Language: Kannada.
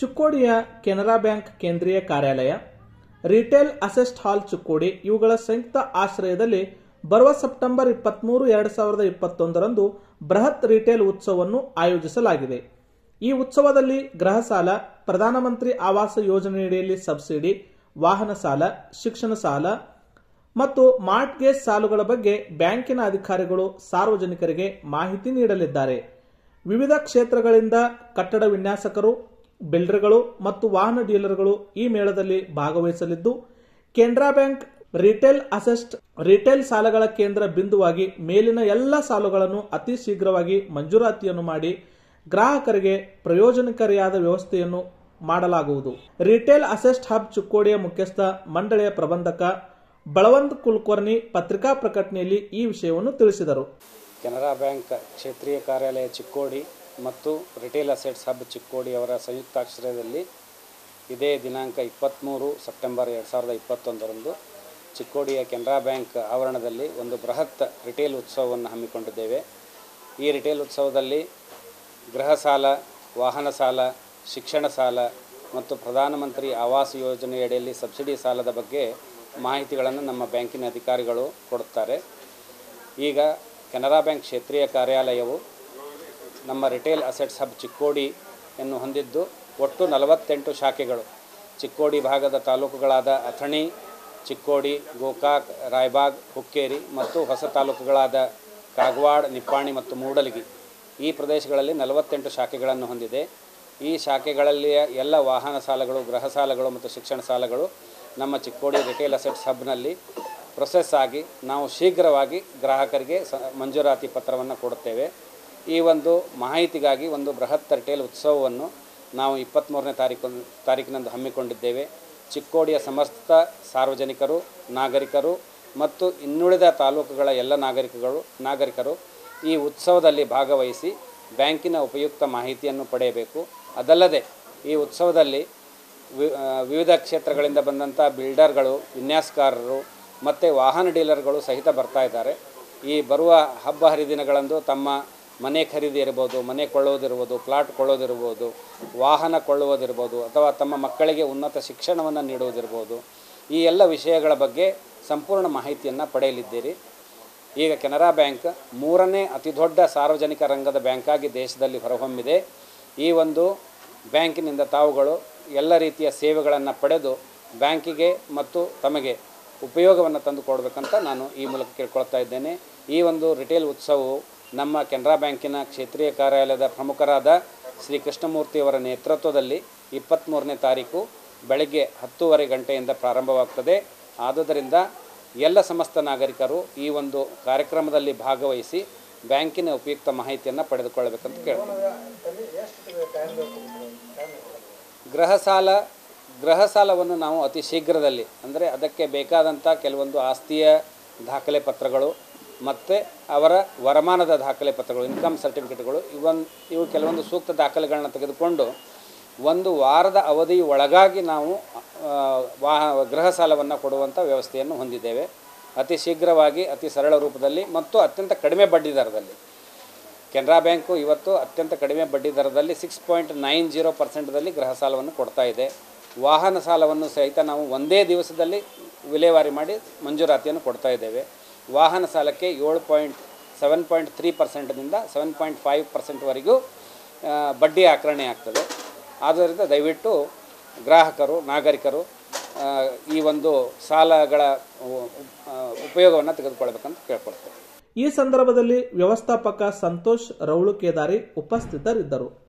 ಚಿಕ್ಕೋಡಿಯ ಕೆನರಾ ಬ್ಯಾಂಕ್ ಕೇಂದ್ರೀಯ ಕಾರ್ಯಾಲಯ ರಿಟೇಲ್ ಅಸೆಸ್ಟ್ ಹಾಲ್ ಚಿಕ್ಕೋಡಿ ಇವುಗಳ ಸಂಯುಕ್ತ ಆಶ್ರಯದಲ್ಲಿ ಬರುವ ಸೆಪ್ಟೆಂಬರ್ ಇಪ್ಪತ್ಮೂರು ಎರಡು ಸಾವಿರದ ಇಪ್ಪತ್ತೊಂದರಂದು ಬೃಹತ್ ರಿಟೇಲ್ ಉತ್ಸವವನ್ನು ಆಯೋಜಿಸಲಾಗಿದೆ ಈ ಉತ್ಸವದಲ್ಲಿ ಗೃಹ ಸಾಲ ಪ್ರಧಾನಮಂತ್ರಿ ಆವಾಸ ಯೋಜನೆಯಡಿಯಲ್ಲಿ ಸಬ್ಸಿಡಿ ವಾಹನ ಸಾಲ ಶಿಕ್ಷಣ ಸಾಲ ಮತ್ತು ಮಾರ್ಟ್ಗೇಜ್ ಸಾಲುಗಳ ಬಗ್ಗೆ ಬ್ಯಾಂಕಿನ ಅಧಿಕಾರಿಗಳು ಸಾರ್ವಜನಿಕರಿಗೆ ಮಾಹಿತಿ ನೀಡಲಿದ್ದಾರೆ ವಿವಿಧ ಕ್ಷೇತ್ರಗಳಿಂದ ಕಟ್ಟಡ ವಿನ್ಯಾಸಕರು ಬಿಲ್ಡರ್ಗಳು ಮತ್ತು ವಾಹನ ಡೀಲರ್ಗಳು ಈ ಮೇಳದಲ್ಲಿ ಭಾಗವಹಿಸಲಿದ್ದು Canara bank retail asset retail ಸಾಲಗಳ ಕೇಂದ್ರ ಬಿಂದುವಾಗಿ ಮೇಲಿನ ಎಲ್ಲ ಸಾಲುಗಳನ್ನು ಅತಿ ಶೀಘ್ರವಾಗಿ ಮಂಜೂರಾತಿಯನ್ನು ಮಾಡಿ ಗ್ರಾಹಕರಿಗೆ ಪ್ರಯೋಜನಕಾರಿಯಾದ ವ್ಯವಸ್ಥೆಯನ್ನು ಮಾಡಲಾಗುವುದು ರಿಟೇಲ್ ಅಸೆಸ್ಟ್ ಹಬ್ ಚಿಕ್ಕೋಡಿಯ ಮುಖ್ಯಸ್ಥ ಮಂಡಳಿಯ ಪ್ರಬಂಧಕ ಬಳವಂತ್ ಕುಲಕರ್ಣಿ ಪತ್ರಿಕಾ ಪ್ರಕಟಣೆಯಲ್ಲಿ ಈ ವಿಷಯವನ್ನು ತಿಳಿಸಿದರು ಕೆನರಾ ಬ್ಯಾಂಕ್ ಕ್ಷೇತ್ರೀಯ ಕಾರ್ಯಾಲಯ ಚಿಕ್ಕೋಡಿ ಮತ್ತು ರಿಟೇಲ್ ಅಸೆಟ್ಸ್ ಹಬ್ ಚಿಕ್ಕೋಡಿ ಅವರ ಸಂಯುಕ್ತಾಶ್ರಯದಲ್ಲಿ ಇದೇ ದಿನಾಂಕ ಇಪ್ಪತ್ತ್ಮೂರು ಸೆಪ್ಟೆಂಬರ್ ಎರಡು ಸಾವಿರದ ಇಪ್ಪತ್ತೊಂದರಂದು ಚಿಕ್ಕೋಡಿಯ ಕೆನರಾ ಬ್ಯಾಂಕ್ ಆವರಣದಲ್ಲಿ ಒಂದು ಬೃಹತ್ ರಿಟೇಲ್ ಉತ್ಸವವನ್ನು ಹಮ್ಮಿಕೊಂಡಿದ್ದೇವೆ ಈ ರಿಟೇಲ್ ಉತ್ಸವದಲ್ಲಿ ಗೃಹ ಸಾಲ ವಾಹನ ಸಾಲ ಶಿಕ್ಷಣ ಸಾಲ ಮತ್ತು ಪ್ರಧಾನಮಂತ್ರಿ ಆವಾಸ ಯೋಜನೆಯಡಿಯಲ್ಲಿ ಸಬ್ಸಿಡಿ ಸಾಲದ ಬಗ್ಗೆ ಮಾಹಿತಿಗಳನ್ನು ನಮ್ಮ ಬ್ಯಾಂಕಿನ ಅಧಿಕಾರಿಗಳು ಕೊಡುತ್ತಾರೆ ಈಗ ಕೆನರಾ ಬ್ಯಾಂಕ್ ಕ್ಷೇತ್ರೀಯ ಕಾರ್ಯಾಲಯವು ನಮ್ಮ ರಿಟೇಲ್ ಅಸೆಟ್ಸ್ ಹಬ್ ಚಿಕ್ಕೋಡಿಯನ್ನು ಹೊಂದಿದ್ದು ಒಟ್ಟು ನಲವತ್ತೆಂಟು ಶಾಖೆಗಳು ಚಿಕ್ಕೋಡಿ ಭಾಗದ ತಾಲೂಕುಗಳಾದ ಅಥಣಿ ಚಿಕ್ಕೋಡಿ ಗೋಕಾಕ್ ರಾಯಬಾಗ್ ಹುಕ್ಕೇರಿ ಮತ್ತು ಹೊಸ ತಾಲೂಕುಗಳಾದ ಕಾಗವಾಡ್ ನಿಪ್ಪಾಣಿ ಮತ್ತು ಮೂಡಲಗಿ ಈ ಪ್ರದೇಶಗಳಲ್ಲಿ ನಲವತ್ತೆಂಟು ಶಾಖೆಗಳನ್ನು ಹೊಂದಿದೆ ಈ ಶಾಖೆಗಳಲ್ಲಿಯ ಎಲ್ಲ ವಾಹನ ಸಾಲಗಳು ಗೃಹ ಸಾಲಗಳು ಮತ್ತು ಶಿಕ್ಷಣ ಸಾಲಗಳು ನಮ್ಮ ಚಿಕ್ಕೋಡಿ ರಿಟೇಲ್ ಅಸೆಟ್ಸ್ ಹಬ್ನಲ್ಲಿ ಪ್ರೊಸೆಸ್ ಆಗಿ ನಾವು ಶೀಘ್ರವಾಗಿ ಗ್ರಾಹಕರಿಗೆ ಸ ಮಂಜೂರಾತಿ ಪತ್ರವನ್ನು ಕೊಡುತ್ತೇವೆ ಈ ಒಂದು ಮಾಹಿತಿಗಾಗಿ ಒಂದು ಬೃಹತ್ ರಿಟೇಲ್ ಉತ್ಸವವನ್ನು ನಾವು ಇಪ್ಪತ್ತ್ಮೂರನೇ ತಾರೀಕು ತಾರೀಕಿನಂದು ಹಮ್ಮಿಕೊಂಡಿದ್ದೇವೆ ಚಿಕ್ಕೋಡಿಯ ಸಮಸ್ತ ಸಾರ್ವಜನಿಕರು ನಾಗರಿಕರು ಮತ್ತು ಇನ್ನುಳಿದ ತಾಲೂಕುಗಳ ಎಲ್ಲ ನಾಗರಿಕಗಳು ನಾಗರಿಕರು ಈ ಉತ್ಸವದಲ್ಲಿ ಭಾಗವಹಿಸಿ ಬ್ಯಾಂಕಿನ ಉಪಯುಕ್ತ ಮಾಹಿತಿಯನ್ನು ಪಡೆಯಬೇಕು ಅದಲ್ಲದೆ ಈ ಉತ್ಸವದಲ್ಲಿ ವಿ- ಆ, ವಿವಿಧ ಕ್ಷೇತ್ರಗಳಿಂದ ಬಂದಂಥ ಬಿಲ್ಡರ್ಗಳು ವಿನ್ಯಾಸಕಾರರು ಮತ್ತು ವಾಹನ ಡೀಲರ್ಗಳು ಸಹಿತ ಬರ್ತಾ ಇದ್ದಾರೆ ಈ ಬರುವ ಹಬ್ಬ ಹರಿದಿನಗಳಂದು ತಮ್ಮ ಮನೆ ಖರೀದಿ ಇರ್ಬೋದು ಮನೆ ಕೊಳ್ಳೋದಿರ್ಬೋದು ಪ್ಲಾಟ್ ಕೊಳ್ಳೋದಿರ್ಬೋದು ವಾಹನ ಕೊಳ್ಳುವುದಿರ್ಬೋದು ಅಥವಾ ತಮ್ಮ ಮಕ್ಕಳಿಗೆ ಉನ್ನತ ಶಿಕ್ಷಣವನ್ನು ನೀಡುವುದಿರ್ಬೋದು ಈ ಎಲ್ಲ ವಿಷಯಗಳ ಬಗ್ಗೆ ಸಂಪೂರ್ಣ ಮಾಹಿತಿಯನ್ನು ಪಡೆಯಲಿದ್ದೀರಿ ಈಗ ಕೆನರಾ ಬ್ಯಾಂಕ್ ಮೂರನೇ ಅತಿದೊಡ್ಡ ಸಾರ್ವಜನಿಕ ರಂಗದ ಬ್ಯಾಂಕಾಗಿ ದೇಶದಲ್ಲಿ ಹೊರಹೊಮ್ಮಿದೆ ಈ ಒಂದು ಬ್ಯಾಂಕಿನಿಂದ ತಾವುಗಳು ಎಲ್ಲ ರೀತಿಯ ಸೇವೆಗಳನ್ನು ಪಡೆದು ಬ್ಯಾಂಕಿಗೆ ಮತ್ತು ತಮಗೆ ಉಪಯೋಗವನ್ನು ತಂದು ಕೊಡಬೇಕಂತ ನಾನು ಈ ಮೂಲಕ ಕೇಳ್ಕೊಳ್ತಾ ಇದ್ದೇನೆ ಈ ಒಂದು ರಿಟೇಲ್ ಉತ್ಸವವು ನಮ್ಮ ಕೆನರಾ ಬ್ಯಾಂಕಿನ ಕ್ಷೇತ್ರೀಯ ಕಾರ್ಯಾಲಯದ ಪ್ರಮುಖರಾದ ಶ್ರೀ ಕೃಷ್ಣಮೂರ್ತಿಯವರ ನೇತೃತ್ವದಲ್ಲಿ ಇಪ್ಪತ್ತ್ಮೂರನೇ ತಾರೀಕು ಬೆಳಗ್ಗೆ ಹತ್ತೂವರೆ ಗಂಟೆಯಿಂದ ಪ್ರಾರಂಭವಾಗ್ತದೆ ಆದುದರಿಂದ ಎಲ್ಲ ಸಮಸ್ತ ನಾಗರಿಕರು ಈ ಒಂದು ಕಾರ್ಯಕ್ರಮದಲ್ಲಿ ಭಾಗವಹಿಸಿ ಬ್ಯಾಂಕಿನ ಉಪಯುಕ್ತ ಮಾಹಿತಿಯನ್ನು ಪಡೆದುಕೊಳ್ಳಬೇಕಂತ ಕೇಳ್ತೀನಿ ಗೃಹ ಸಾಲ ಗೃಹ ಸಾಲವನ್ನು ನಾವು ಅತಿ ಶೀಘ್ರದಲ್ಲಿ ಅಂದರೆ ಅದಕ್ಕೆ ಬೇಕಾದಂಥ ಕೆಲವೊಂದು ಆಸ್ತಿಯ ದಾಖಲೆ ಪತ್ರಗಳು ಮತ್ತು ಅವರ ವರಮಾನದ ದಾಖಲೆ ಪತ್ರಗಳು ಇನ್ಕಮ್ ಸರ್ಟಿಫಿಕೇಟ್ಗಳು ಇವನ್ ಇವು ಕೆಲವೊಂದು ಸೂಕ್ತ ದಾಖಲೆಗಳನ್ನ ತೆಗೆದುಕೊಂಡು ಒಂದು ವಾರದ ಅವಧಿ ಒಳಗಾಗಿ ನಾವು ಆ, ವಾ ಗೃಹ ಸಾಲವನ್ನು ಕೊಡುವಂಥ ವ್ಯವಸ್ಥೆಯನ್ನು ಹೊಂದಿದ್ದೇವೆ ಅತಿ ಶೀಘ್ರವಾಗಿ ಅತಿ ಸರಳ ರೂಪದಲ್ಲಿ ಮತ್ತು ಅತ್ಯಂತ ಕಡಿಮೆ ಬಡ್ಡಿ ದರದಲ್ಲಿ ಕೆನರಾ ಬ್ಯಾಂಕು ಇವತ್ತು ಅತ್ಯಂತ ಕಡಿಮೆ ಬಡ್ಡಿ ದರದಲ್ಲಿ ಸಿಕ್ಸ್ ಪಾಯಿಂಟ್ ನೈನ್ ಜೀರೋ ಪರ್ಸೆಂಟ್ದಲ್ಲಿ ಗೃಹ ಸಾಲವನ್ನು ಕೊಡ್ತಾ ಇದೆ ವಾಹನ ಸಾಲವನ್ನು ಸಹಿತ ನಾವು ಒಂದೇ ದಿವಸದಲ್ಲಿ ವಿಲೇವಾರಿ ಮಾಡಿ ಮಂಜೂರಾತಿಯನ್ನು ಕೊಡ್ತಾ ಇದ್ದೇವೆ ವಾಹನ ಸಾಲಕ್ಕೆ ಏಳು ಪಾಯಿಂಟ್ ಸೆವೆನ್ ಪಾಯಿಂಟ್ ತ್ರೀ ಪರ್ಸೆಂಟ್ನಿಂದ ಸೆವೆನ್ ಪಾಯಿಂಟ್ ಫೈವ್ ಪರ್ಸೆಂಟ್ವರೆಗೂ ಆ, ಬಡ್ಡಿ ಆಕರಣೆ ಆಗ್ತದೆ ಆದ್ದರಿಂದ ದಯವಿಟ್ಟು ಗ್ರಾಹಕರು ನಾಗರಿಕರು ಆ, ಈ ಒಂದು ಸಾಲಗಳ ಉಪಯೋಗವನ್ನು ತೆಗೆದುಕೊಳ್ಬೇಕಂತ ಕೇಳ್ಕೊಳ್ತೇವೆ ಈ ಸಂದರ್ಭದಲ್ಲಿ ವ್ಯವಸ್ಥಾಪಕ ಸಂತೋಷ್ ರೌಳು ಕೇದಾರಿ ಉಪಸ್ಥಿತರಿದ್ದರು